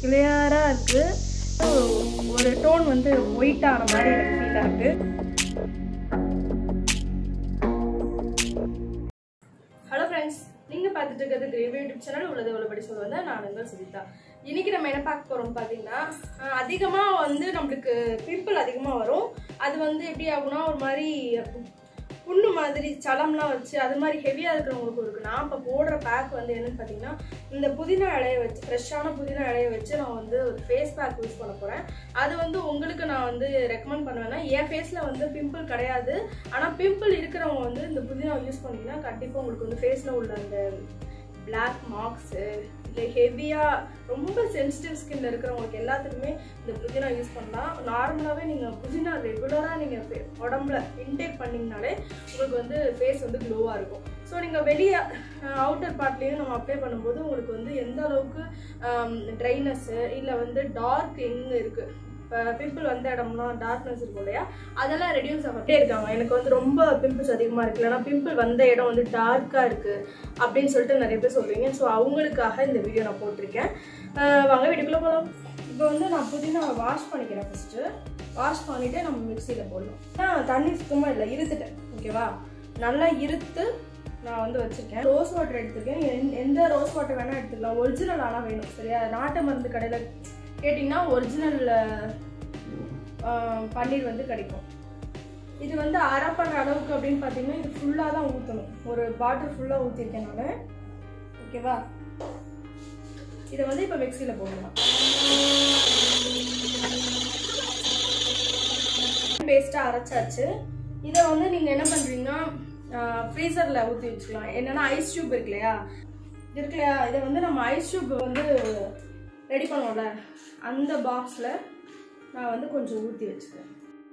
கிளியராக இருக்குது ஒரு டோன் வந்து ஒயிட் ஆன மாதிரி எனக்கு ஃபீல் ஆகுது ஹலோ ஃப்ரெண்ட்ஸ் நீங்கள் பார்த்துட்டு இருக்கிறது கிரேவி யூடியூப் சேனல் உள்ளது உள்ளபடி சொல்லுவது நான் உங்கள் சுதிதா இன்னைக்கு நம்ம என்ன பார்க்க போகிறோம் பார்த்தீங்கன்னா அதிகமாக வந்து நம்மளுக்கு பிம்பிள் அதிகமாக வரும் அது வந்து எப்படி ஆகும்னா ஒரு மாதிரி புண்ணு மாதிரி சலம்லாம் வச்சு அது மாதிரி ஹெவியாக இருக்கிறவங்களுக்கு இருக்கு நான் இப்போ போடுற பேக் வந்து என்னன்னு பார்த்தீங்கன்னா இந்த புதினா இலையை வச்சு ஃப்ரெஷ்ஷான புதினா இலையை வச்சு நான் வந்து ஒரு ஃபேஸ் பேக் யூஸ் பண்ண போகிறேன் அது வந்து உங்களுக்கு நான் வந்து ரெக்கமெண்ட் பண்ணுவேன்னா என் ஃபேஸில் வந்து பிம்பிள் கிடையாது ஆனால் பிம்பிள் இருக்கிறவங்க வந்து இந்த புதினா யூஸ் பண்ணிங்கன்னா கண்டிப்பாக உங்களுக்கு வந்து ஃபேஸில் உள்ள அந்த பிளாக் மார்க்ஸு இல்லை ஹெவியாக ரொம்ப சென்சிட்டிவ் ஸ்கின்ல இருக்கிறவங்களுக்கு எல்லாத்துக்குமே இந்த புதினா யூஸ் பண்ணலாம் நார்மலாகவே நீங்கள் புதினா ரெகுலராக நீங்கள் உடம்புல இன்டேக் பண்ணிங்கனாலே உங்களுக்கு வந்து ஃபேஸ் வந்து க்ளோவாக இருக்கும் ஸோ நீங்கள் வெளியே அவுட்டர் பார்ட்லேயும் நம்ம அப்ளை பண்ணும்போது உங்களுக்கு வந்து எந்த அளவுக்கு ட்ரைனஸ்ஸு இல்லை வந்து டார்க் எங்கே இருக்குது இப்போ பிம்பிள் வந்த இடம்லாம் டார்க்னஸ் இருக்கும் இல்லையா அதெல்லாம் ரெடியூஸ் ஆகிட்டே இருக்காங்க எனக்கு வந்து ரொம்ப பிம்பிள்ஸ் அதிகமாக இருக்கு இல்லைனா பிம்பிள் வந்த இடம் வந்து டார்க்காக இருக்குது அப்படின்னு சொல்லிட்டு நிறைய பேர் சொல்லுவீங்க ஸோ அவங்களுக்காக இந்த வீடியோ நான் போட்டிருக்கேன் அஹ் வாங்க வீட்டுக்குள்ளே போகலாம் இப்போ வந்து நான் புதினா வாஷ் பண்ணிக்கிறேன் ஃபஸ்ட்டு வாஷ் பண்ணிவிட்டு நம்ம மிக்சியில் போடணும் நான் தண்ணி சுத்தமாக இல்லை இருத்துட்டேன் ஓகேவா நல்லா இருத்து நான் வந்து வச்சுருக்கேன் ரோஸ் வாட்டர் எடுத்துருக்கேன் எந்- எந்த ரோஸ் வாட்டர் வேணால் எடுத்துக்கலாம் ஒரிஜினல் ஆனால் வேணும் சரியா நாட்டு மருந்து கடையில் கேட்டிங்கன்னா ஒரிஜினல் பன்னீர் வந்து கிடைக்கும் இது வந்து அரைப்படுற அளவுக்கு அப்படின்னு பார்த்தீங்கன்னா இது ஃபுல்லாக தான் ஊற்றணும் ஒரு பாட்டில் ஃபுல்லாக ஊற்றிருக்கேன் நான் ஓகேவா இதை வந்து இப்போ மிக்சியில் போடலாம் பேஸ்ட்டாக அரைச்சாச்சு இதை வந்து நீங்கள் என்ன பண்ணுறீங்கன்னா ஃப்ரீசரில் ஊற்றி வச்சுக்கலாம் என்னென்னா ஐஸ் டியூப் இருக்கு இல்லையா இருக்கு இல்லையா இதை வந்து நம்ம ஐஸ் டியூப் வந்து ரெடி பண்ணுவோம்ல அந்த பாக்ஸில் நான் வந்து கொஞ்சம் ஊற்றி வச்சுக்கிறேன்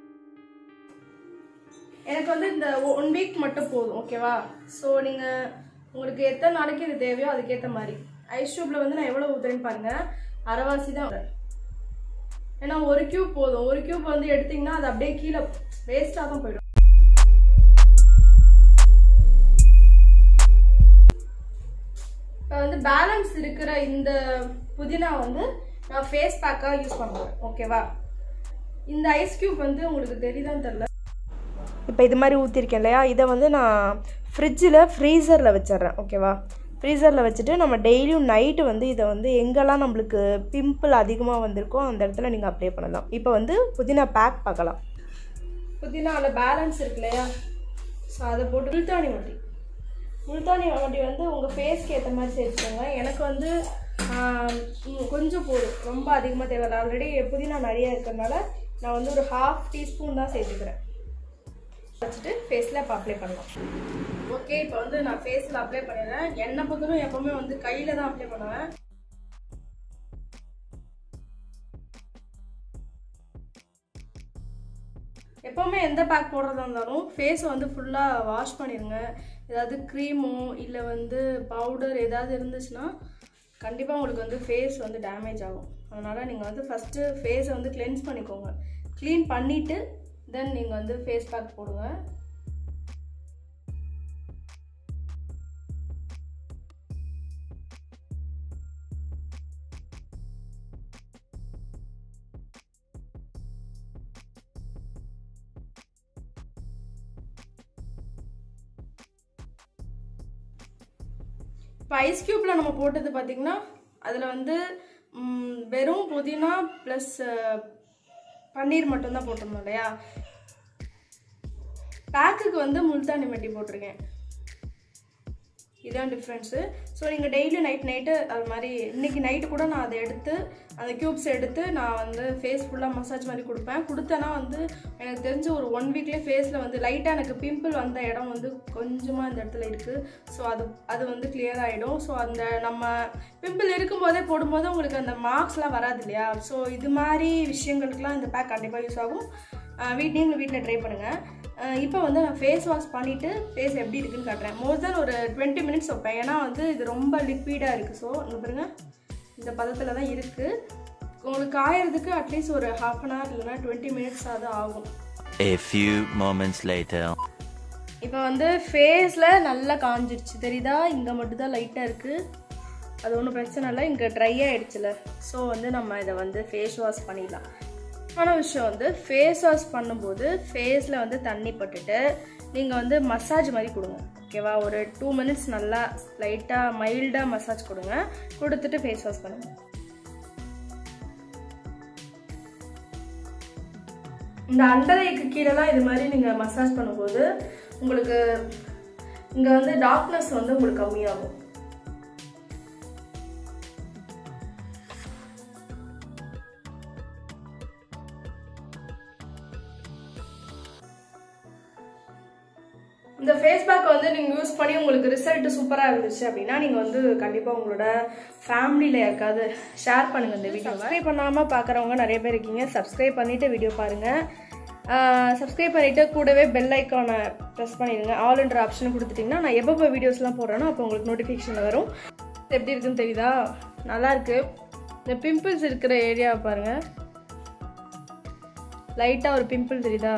எனக்கு வந்து இந்த ஒன் வீக் மட்டும் போதும் ஓகேவா ஸோ நீங்கள் உங்களுக்கு எத்தனை நாளைக்கு இது தேவையோ அதுக்கேற்ற மாதிரி ஐஸ் டியூப்பில் வந்து நான் எவ்வளோ ஊற்றுறேன்னு பாருங்கள் அரைவாசி தான் ஊத்துறேன். ஏன்னா ஒரு கியூப் போதும் ஒரு கியூப் வந்து எடுத்தீங்கன்னா அது அப்படியே கீழே வேஸ்ட்டாக தான் போயிடும் இப்போ வந்து பேலன்ஸ் இருக்கிற இந்த புதினா வந்து நான் ஃபேஸ் பேக்காக யூஸ் பண்ணுவேன் ஓகேவா இந்த ஐஸ் கியூப் வந்து உங்களுக்கு தெரியுதான்னு தெரில இப்போ இது மாதிரி ஊற்றிருக்கேன் இல்லையா இதை வந்து நான் ஃப்ரிட்ஜில் ஃப்ரீசரில் வச்சிடுறேன் ஓகேவா ஃப்ரீசரில் வச்சுட்டு நம்ம டெய்லியும் நைட்டு வந்து இதை வந்து எங்கெல்லாம் நம்மளுக்கு பிம்பிள் அதிகமாக வந்திருக்கோ அந்த இடத்துல நீங்கள் அப்ளை பண்ணலாம் இப்போ வந்து புதினா பேக் பார்க்கலாம் புதினாவில் பேலன்ஸ் இருக்கு இல்லையா ஸோ அதை போட்டு முல்தானி மட்டி முல்தானி மட்டி வந்து உங்கள் ஃபேஸ்க்கு ஏற்ற மாதிரி சேர்த்துக்கோங்க எனக்கு வந்து ஆஹ், ம், கொஞ்சம் போதும் ரொம்ப அதிகமாக தேவையில்ல ஆல்ரெடி புதினா நிறைய இருக்கிறதுனால நான் வந்து ஒரு ஹாஃப் டீஸ்பூன் தான் சேர்த்துக்கிறேன் வச்சுட்டு ஃபேஸில் இப்போ அப்ளை பண்ணலாம் ஓகே இப்போ வந்து நான் ஃபேஸில் அப்ளை பண்ணிடுறேன் எண்ணெய் பொருளும் எப்போவுமே வந்து கையில் தான் அப்ளை பண்ணுவேன் எப்போவுமே எந்த பேக் போடுறதா இருந்தாலும் ஃபேஸை வந்து ஃபுல்லாக வாஷ் பண்ணிடுங்க ஏதாவது க்ரீமோ இல்லை வந்து பவுடர் ஏதாவது இருந்துச்சுன்னா கண்டிப்பாக உங்களுக்கு வந்து ஃபேஸ் வந்து டேமேஜ் ஆகும் அதனால் நீங்கள் வந்து ஃபஸ்ட்டு ஃபேஸை வந்து கிளென்ஸ் பண்ணிக்கோங்க க்ளீன் பண்ணிவிட்டு தென் நீங்கள் வந்து ஃபேஸ் பேக் போடுங்க இப்போ ஐஸ் க்யூப்பில் நம்ம போட்டது பார்த்திங்கன்னா அதில் வந்து ம், வெறும் புதினா ப்ளஸ் பன்னீர் மட்டும்தான் போட்டிருந்தோம் இல்லையா பேக்குக்கு வந்து முல்தானி மெட்டி போட்டிருக்கேன் இதான் டிஃப்ரென்ஸு ஸோ நீங்கள் டெய்லி நைட் நைட்டு அது மாதிரி இன்னைக்கு நைட்டு கூட நான் அதை எடுத்து அந்த க்யூப்ஸ் எடுத்து நான் வந்து ஃபேஸ் ஃபுல்லாக மசாஜ் மாதிரி கொடுப்பேன் கொடுத்தேன்னா வந்து எனக்கு தெரிஞ்ச ஒரு ஒன் வீக்லேயே ஃபேஸில் வந்து லைட்டாக எனக்கு பிம்பிள் வந்த இடம் வந்து கொஞ்சமாக இந்த இடத்துல இருக்குது ஸோ அது அது வந்து கிளியர் ஆகிடும் ஸோ அந்த நம்ம பிம்பிள் இருக்கும்போதே போடும்போது உங்களுக்கு அந்த மார்க்ஸ்லாம் வராது இல்லையா ஸோ இது மாதிரி விஷயங்களுக்குலாம் இந்த பேக் கண்டிப்பாக யூஸ் ஆகும் வீட் நீங்களும் வீட்டில் ட்ரை பண்ணுங்கள் இப்போ வந்து நான் ஃபேஸ் வாஷ் பண்ணிவிட்டு ஃபேஸ் எப்படி இருக்குன்னு காட்டுறேன் மோர் தென் ஒரு டுவெண்ட்டி மினிட்ஸ் வைப்பேன் ஏன்னா வந்து இது ரொம்ப லிக்விடாக இருக்குது ஸோ இங்கே பாருங்க இந்த பதத்தில் தான் இருக்குது உங்களுக்கு காயறதுக்கு அட்லீஸ்ட் ஒரு ஹாஃப் அன் ஹவர் இல்லைன்னா டுவெண்ட்டி மினிட்ஸ் அது ஆகும் A few moments later. இப்போ வந்து ஃபேஸில் நல்லா காஞ்சிருச்சு தெரியுதா இங்கே மட்டும் தான் லைட்டாக இருக்குது அது ஒன்றும் பிரச்சனை இல்லை இங்கே ட்ரை ஆகிடுச்சுல ஸோ வந்து நம்ம இதை வந்து ஃபேஸ் வாஷ் பண்ணிடலாம் ஆன விஷயம் வந்து ஃபேஸ் வாஷ் பண்ணும்போது ஃபேஸில் வந்து தண்ணி பட்டுட்டு நீங்கள் வந்து மசாஜ் மாதிரி கொடுங்க ஓகேவா ஒரு டூ மினிட்ஸ் நல்லா லைட்டாக மைல்டாக மசாஜ் கொடுங்க கொடுத்துட்டு ஃபேஸ் வாஷ் பண்ணுங்கள் இந்த அண்டரைக்கு கீழெல்லாம் இது மாதிரி நீங்கள் மசாஜ் பண்ணும்போது உங்களுக்கு இங்கே வந்து டார்க்னஸ் வந்து உங்களுக்கு கம்மியாகும் இந்த ஃபேஸ் பேக் வந்து நீங்கள் யூஸ் பண்ணி உங்களுக்கு ரிசல்ட் சூப்பராக இருந்துச்சு அப்படின்னா நீங்கள் வந்து கண்டிப்பாக உங்களோட ஃபேமிலியில் யாருக்காவது ஷேர் பண்ணுங்கள் இந்த வீடியோ சப்ஸ்கிரைப் பண்ணாமல் பார்க்குறவங்க நிறைய பேர் இருக்கீங்க சப்ஸ்கிரைப் பண்ணிவிட்டு வீடியோ பாருங்கள் சப்ஸ்கிரைப் பண்ணிவிட்டு கூடவே பெல் ஐக்கானை ப்ரெஸ் பண்ணிடுங்க ஆல் என்ற ஆப்ஷன் கொடுத்துட்டிங்கன்னா நான் எப்போ வீடியோஸ்லாம் போடுறேனோ அப்போ உங்களுக்கு நோட்டிஃபிகேஷன் வரும் எப்படி இருக்குன்னு தெரியுதா நல்லாயிருக்கு இந்த பிம்பிள்ஸ் இருக்கிற ஏரியாவை பாருங்கள் லைட்டாக ஒரு பிம்பிள் தெரியுதா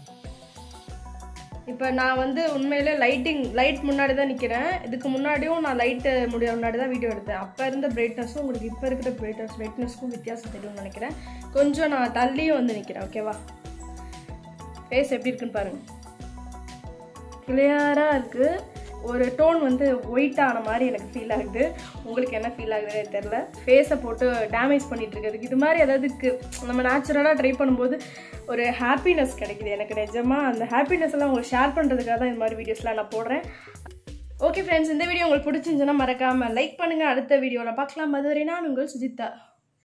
இப்போ நான் வந்து உண்மையிலே லைட்டிங் லைட் முன்னாடி தான் நிற்கிறேன் இதுக்கு முன்னாடியும் நான் லைட்டு முடிய முன்னாடி தான் வீடியோ எடுத்தேன் அப்போ இருந்த பிரைட்னஸும் உங்களுக்கு இப்போ இருக்கிற பிரைட்னஸ் பிரைட்னஸ்க்கும் வித்தியாசம் தெரியும்னு நினைக்கிறேன் கொஞ்சம் நான் தள்ளியும் வந்து நிற்கிறேன் ஓகேவா ஃபேஸ் எப்படி இருக்குன்னு பாருங்கள் கிளியராக இருக்குது ஒரு டோன் வந்து ஒயிட் ஆன மாதிரி எனக்கு ஃபீல் ஆகுது உங்களுக்கு என்ன ஃபீல் ஆகுதுன்னு தெரில ஃபேஸை போட்டு டேமேஜ் பண்ணிட்டு இருக்கிறதுக்கு இது மாதிரி ஏதாவதுக்கு நம்ம நேச்சுரலாக ட்ரை பண்ணும்போது ஒரு ஹாப்பினஸ் கிடைக்குது எனக்கு நிஜமாக அந்த ஹாப்பினஸ் எல்லாம் உங்களுக்கு ஷேர் பண்ணுறதுக்காக தான் இந்த மாதிரி வீடியோஸ்லாம் நான் போடுறேன் ஓகே ஃப்ரெண்ட்ஸ் இந்த வீடியோ உங்களுக்கு பிடிச்சிருந்துச்சுன்னா மறக்காமல் லைக் பண்ணுங்கள் அடுத்த வீடியோவில் பார்க்கலாம் அதுவரை நான் உங்கள் சுஜிதா